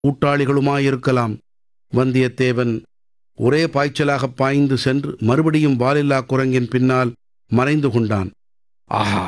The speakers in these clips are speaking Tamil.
கூட்டாளிகளுமாயிருக்கலாம் வந்தியத்தேவன் ஒரே பாய்ச்சலாகப் பாய்ந்து சென்று மறுபடியும் வாலில்லா குரங்கின் பின்னால் மறைந்து கொண்டான் ஆஹா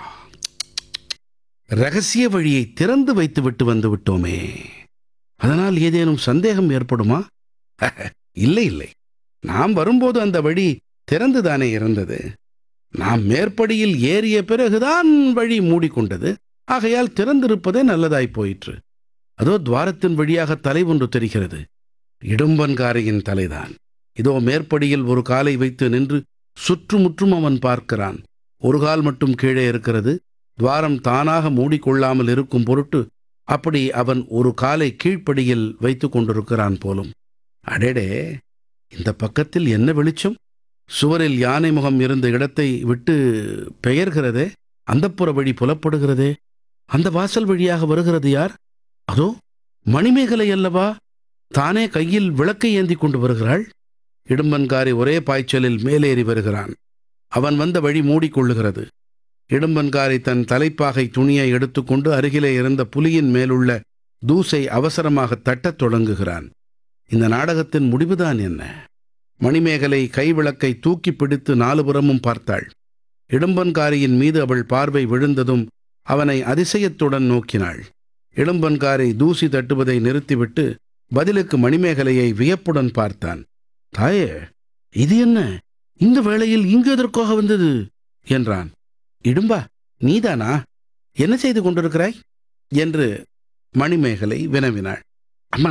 ரகசிய வழியை திறந்து வைத்து விட்டு வந்து விட்டோமே அதனால் ஏதேனும் சந்தேகம் ஏற்படுமா இல்லை இல்லை நாம் வரும்போது அந்த வழி திறந்துதானே இருந்தது நாம் மேற்படியில் ஏறிய பிறகுதான் வழி மூடிக்கொண்டது ஆகையால் திறந்திருப்பதே நல்லதாய் போயிற்று அதோ துவாரத்தின் வழியாக தலை ஒன்று தெரிகிறது இடும்பன்காரியின் தலைதான் இதோ மேற்படியில் ஒரு காலை வைத்து நின்று சுற்றுமுற்றும் அவன் பார்க்கிறான் ஒரு கால் மட்டும் கீழே இருக்கிறது துவாரம் தானாக மூடிக்கொள்ளாமல் இருக்கும் பொருட்டு அப்படி அவன் ஒரு காலை கீழ்ப்படியில் வைத்துக் கொண்டிருக்கிறான் போலும் அடேடே இந்த பக்கத்தில் என்ன வெளிச்சம் சுவரில் யானை முகம் இருந்த இடத்தை விட்டு பெயர்கிறதே அந்தப்புற வழி புலப்படுகிறதே அந்த வாசல் வழியாக வருகிறது யார் அதோ மணிமேகலை அல்லவா தானே கையில் விளக்கை ஏந்தி கொண்டு வருகிறாள் இடும்பன்காரி ஒரே பாய்ச்சலில் மேலேறி வருகிறான் அவன் வந்த வழி மூடிக்கொள்ளுகிறது இடும்பன்காரி தன் தலைப்பாகை துணியை எடுத்துக்கொண்டு அருகிலே இருந்த புலியின் மேலுள்ள தூசை அவசரமாக தட்டத் தொடங்குகிறான் இந்த நாடகத்தின் முடிவுதான் என்ன மணிமேகலை கைவிளக்கை தூக்கி பிடித்து நாலுபுறமும் பார்த்தாள் இடும்பன்காரியின் மீது அவள் பார்வை விழுந்ததும் அவனை அதிசயத்துடன் நோக்கினாள் இடும்பன்காரை தூசி தட்டுவதை நிறுத்திவிட்டு பதிலுக்கு மணிமேகலையை வியப்புடன் பார்த்தான் தாயே இது என்ன இந்த வேளையில் இங்கு எதற்காக வந்தது என்றான் இடும்பா நீதானா என்ன செய்து கொண்டிருக்கிறாய் என்று மணிமேகலை வினவினாள் அம்மா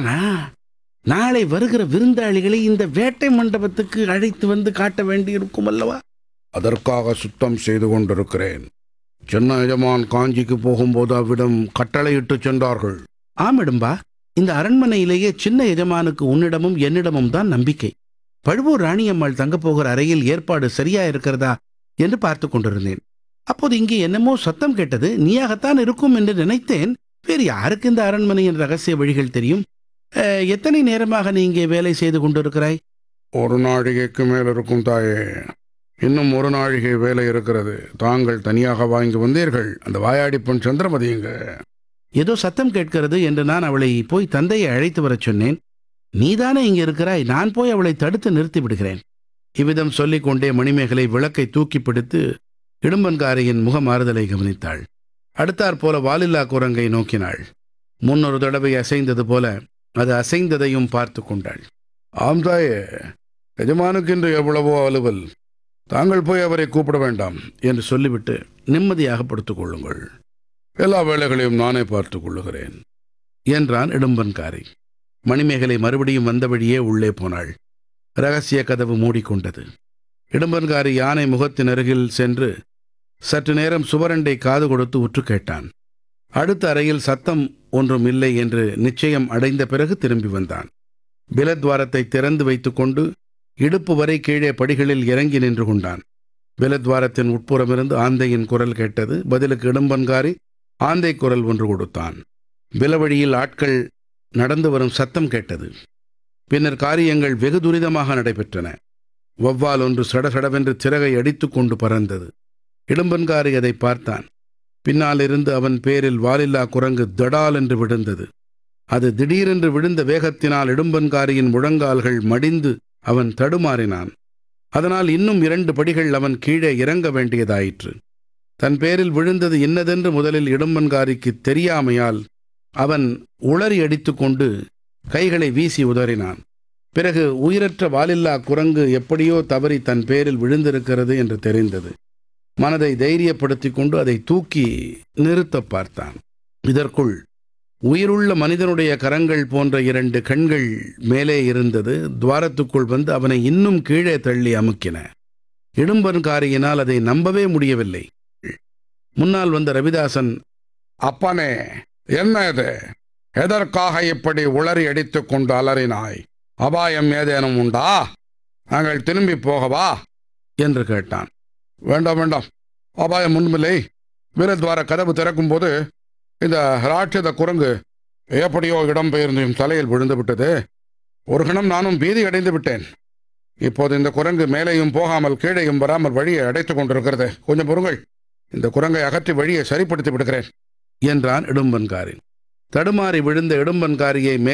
நாளை வருகிற விருந்தாளிகளை இந்த வேட்டை மண்டபத்துக்கு அழைத்து வந்து காட்ட வேண்டியிருக்கும் அல்லவா அதற்காக சுத்தம் செய்து கொண்டிருக்கிறேன் சின்ன எஜமான் காஞ்சிக்கு போகும்போது அவ்விடம் கட்டளையிட்டு சென்றார்கள் ஆமிடும்பா இந்த அரண்மனையிலேயே சின்ன எஜமானுக்கு உன்னிடமும் என்னிடமும் தான் நம்பிக்கை பழுவூர் ராணியம்மாள் தங்கப் போகிற அறையில் ஏற்பாடு சரியா இருக்கிறதா என்று பார்த்து கொண்டிருந்தேன் அப்போது இங்கே என்னமோ சத்தம் கேட்டது நீயாகத்தான் இருக்கும் என்று நினைத்தேன் வேறு யாருக்கு இந்த அரண்மனையின் ரகசிய வழிகள் தெரியும் அஹ், எத்தனை நேரமாக நீ இங்கே வேலை செய்து கொண்டிருக்கிறாய் ஒரு நாழிகைக்கு மேல் இருக்கும் தாயே இன்னும் ஒரு நாழிகை வேலை இருக்கிறது தாங்கள் தனியாக வாங்கி வந்தீர்கள் அந்த வாயாடி பெண் சந்திரமதியுங்க ஏதோ சத்தம் கேட்கிறது என்று நான் அவளை போய் தந்தையை அழைத்து வரச் சொன்னேன் நீதானே இங்கே இருக்கிறாய் நான் போய் அவளை தடுத்து நிறுத்தி விடுகிறேன் இவ்விதம் சொல்லிக் கொண்டே மணிமேகலை விளக்கை தூக்கி பிடித்து இடும்பன்காரியின் முகமாறுதலை கவனித்தாள் அடுத்தாற் போல வாலில்லா குரங்கை நோக்கினாள் முன்னொரு தடவை அசைந்தது போல அது அசைந்ததையும் பார்த்து கொண்டாள் ஆம் தாயே எஜமானுக்கு இன்று எவ்வளவோ அலுவல் தாங்கள் போய் அவரை கூப்பிட வேண்டாம் என்று சொல்லிவிட்டு நிம்மதியாக படுத்துக் கொள்ளுங்கள் எல்லா வேலைகளையும் நானே பார்த்துக் கொள்ளுகிறேன் என்றான் இடும்பன்காரி மணிமேகலை மறுபடியும் வந்த வழியே உள்ளே போனாள் ரகசிய கதவு மூடிக்கொண்டது இடும்பன்காரி யானை முகத்தின் அருகில் சென்று சற்று நேரம் சுவரண்டை காது கொடுத்து உற்று கேட்டான் அடுத்த அறையில் சத்தம் ஒன்றும் இல்லை என்று நிச்சயம் அடைந்த பிறகு திரும்பி வந்தான் பிலத்வாரத்தை திறந்து வைத்துக்கொண்டு இடுப்பு வரை கீழே படிகளில் இறங்கி நின்று கொண்டான் பிலத்வாரத்தின் உட்புறமிருந்து ஆந்தையின் குரல் கேட்டது பதிலுக்கு இடும்பன்காரி ஆந்தை குரல் ஒன்று கொடுத்தான் பிலவழியில் ஆட்கள் நடந்து வரும் சத்தம் கேட்டது பின்னர் காரியங்கள் வெகு துரிதமாக நடைபெற்றன வௌவால் ஒன்று சடசடவென்று சிறகை அடித்துக் கொண்டு பறந்தது இடும்பன்காரி அதை பார்த்தான் பின்னால் இருந்து அவன் பேரில் வாலில்லா குரங்கு தடால் என்று விழுந்தது அது திடீரென்று விழுந்த வேகத்தினால் இடும்பன்காரியின் முழங்கால்கள் மடிந்து அவன் தடுமாறினான் அதனால் இன்னும் இரண்டு படிகள் அவன் கீழே இறங்க வேண்டியதாயிற்று தன் பேரில் விழுந்தது இன்னதென்று முதலில் இடும்பன்காரிக்கு தெரியாமையால் அவன் உளறி அடித்துக்கொண்டு கைகளை வீசி உதறினான் பிறகு உயிரற்ற வாலில்லா குரங்கு எப்படியோ தவறி தன் பேரில் விழுந்திருக்கிறது என்று தெரிந்தது மனதை தைரியப்படுத்திக் கொண்டு அதை தூக்கி நிறுத்தப் பார்த்தான் இதற்குள் உயிருள்ள மனிதனுடைய கரங்கள் போன்ற இரண்டு கண்கள் மேலே இருந்தது துவாரத்துக்குள் வந்து அவனை இன்னும் கீழே தள்ளி அமுக்கின இடும்பன்காரியினால் அதை நம்பவே முடியவில்லை முன்னால் வந்த ரவிதாசன் அப்பனே என்ன இது எதற்காக இப்படி உளறி அடித்துக் கொண்டு அலறினாய் அபாயம் ஏதேனும் உண்டா நாங்கள் திரும்பி போகவா என்று கேட்டான் வேண்டாம் வேண்டாம் அபாயம் ஒன்றுமில்லை வீரத்வார கதவு திறக்கும் போது இந்த ராட்சத குரங்கு எப்படியோ இடம்பெயர்ந்து என் தலையில் விழுந்து விட்டது ஒரு கணம் நானும் பீதி அடைந்து விட்டேன் இப்போது இந்த குரங்கு மேலேயும் போகாமல் கீழேயும் வராமல் வழியை அடைத்துக் கொண்டிருக்கிறது கொஞ்சம் பொறுங்கள் இந்த குரங்கை அகற்றி வழியை சரிப்படுத்தி விடுகிறேன் என்றான் இடும்பன்காரி தடுமாறி விழுந்த இடும்பன்காரியை மேலே